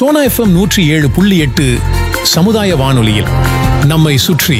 Sona FM நூற்றி ஏழு புள்ளி எட்டு சமுதாய வானொலியில் நம்மை சுற்றி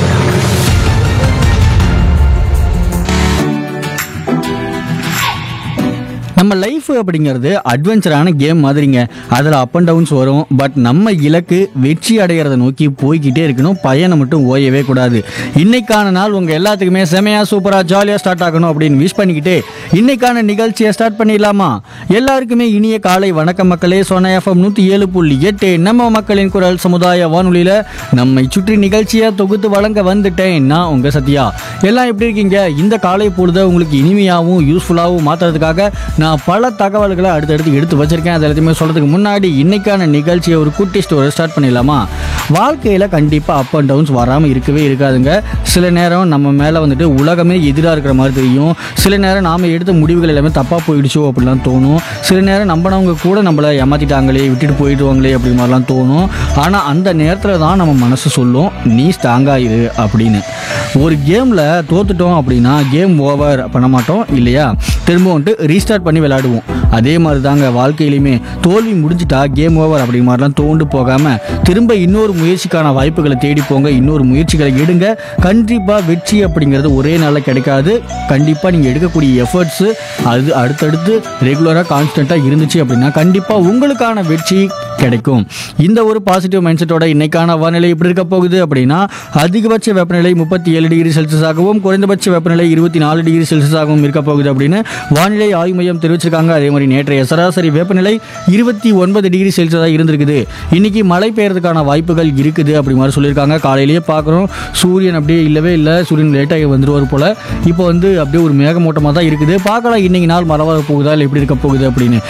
நம்ம லைஃப் அப்படிங்கிறது அட்வென்ச்சரான கேம் மாதிரிங்க அதில் அப் அண்ட் டவுன்ஸ் வரும் பட் நம்ம இலக்கு வெற்றி அடைகிறத நோக்கி போய்கிட்டே இருக்கணும் பயணம் மட்டும் ஓயவே கூடாது இன்னைக்கான நாள் உங்கள் எல்லாத்துக்குமே செமையாக சூப்பராக ஜாலியாக ஸ்டார்ட் ஆகணும் அப்படின்னு விஷ் பண்ணிக்கிட்டு இன்னைக்கான நிகழ்ச்சியை ஸ்டார்ட் பண்ணிடலாமா எல்லாருக்குமே இனிய காலை வணக்கம் மக்களே சோனா எஃப்எம் நூற்றி ஏழு புள்ளி எட்டு நம்ம மக்களின் குரல் சமுதாய வானொலியில் நம்மை சுற்றி நிகழ்ச்சியை தொகுத்து வழங்க வந்துட்டேன் நான் உங்கள் சத்யா எல்லாம் எப்படி இருக்கீங்க இந்த காலை பொழுத உங்களுக்கு இனிமையாகவும் யூஸ்ஃபுல்லாகவும் மாற்றுறதுக்காக நான் பல தகவல்களை அடுத்தடுத்து எடுத்து வச்சிருக்கேன் அது எல்லாத்தையுமே சொல்கிறதுக்கு முன்னாடி இன்னைக்கான நிகழ்ச்சியை ஒரு குட்டி ஸ்டோரி ஸ்டார்ட் பண்ணிடலாமா வாழ்க்கையில் கண்டிப்பாக அப் அண்ட் டவுன்ஸ் வராமல் இருக்கவே இருக்காதுங்க சில நேரம் நம்ம மேலே வந்துட்டு உலகமே எதிராக இருக்கிற மாதிரி தெரியும் சில நேரம் நாம் எடுத்த முடிவுகள் எல்லாமே தப்பாக போயிடுச்சோ அப்படிலாம் தோணும் சில நேரம் நம்பினவங்க கூட நம்மளை ஏமாத்திட்டாங்களே விட்டுட்டு போயிடுவாங்களே அப்படி மாதிரிலாம் தோணும் ஆனால் அந்த நேரத்தில் தான் நம்ம மனசு சொல்லும் நீ ஸ்ட்ராங்காக இரு அப்படின்னு ஒரு கேமில் தோத்துட்டோம் அப்படின்னா கேம் ஓவர் பண்ண மாட்டோம் இல்லையா திரும்ப வந்துட்டு ரீஸ்டார்ட் பண்ணி விளையாடுவோம் அதே மாதிரி தாங்க வாழ்க்கையிலையுமே தோல்வி முடிஞ்சிட்டா கேம் ஓவர் அப்படி மாதிரிலாம் தோண்டு போகாமல் திரும்ப இன்னொரு முயற்சிக்கான வாய்ப்புகளை தேடி போங்க இன்னொரு முயற்சிகளை எடுங்க கண்டிப்பாக வெற்றி அப்படிங்கிறது ஒரே நாளில் கிடைக்காது கண்டிப்பாக நீங்கள் எடுக்கக்கூடிய எஃபர்ட்ஸு அது அடுத்தடுத்து ரெகுலராக கான்ஸ்டண்ட்டாக இருந்துச்சு அப்படின்னா கண்டிப்பாக உங்களுக்கான வெற்றி கிடைக்கும் இந்த ஒரு பாசிட்டிவ் மைண்ட் செட்டோட இன்னைக்கான வானிலை எப்படி இருக்க போகுது அப்படின்னா அதிகபட்ச வெப்பநிலை முப்பத்தி ஏழு டிகிரி செல்சியஸாகவும் குறைந்தபட்ச வெப்பநிலை இருபத்தி நாலு டிகிரி செல்சியஸாகவும் இருக்க போகுது அப்படின்னு வானிலை ஆய்வு மையம் தெரிவிச்சிருக்காங்க அதே மாதிரி நேற்றைய சராசரி வெப்பநிலை இருபத்தி ஒன்பது டிகிரி செல்சியஸாக இருந்திருக்குது இன்னைக்கு மழை பெய்யறதுக்கான வாய்ப்புகள் இருக்குது அப்படி மாதிரி சொல்லியிருக்காங்க காலையிலேயே பார்க்குறோம் சூரியன் அப்படியே இல்லவே இல்லை சூரியன் லேட்டாகி வந்துருவார் போல இப்போ வந்து அப்படியே ஒரு மேகமூட்டமாக தான் இருக்குது பார்க்கலாம் இன்னைக்கு நாள் மழை வர போகுதா இல்லை எப்படி இருக்க போகுது அப்படின்னு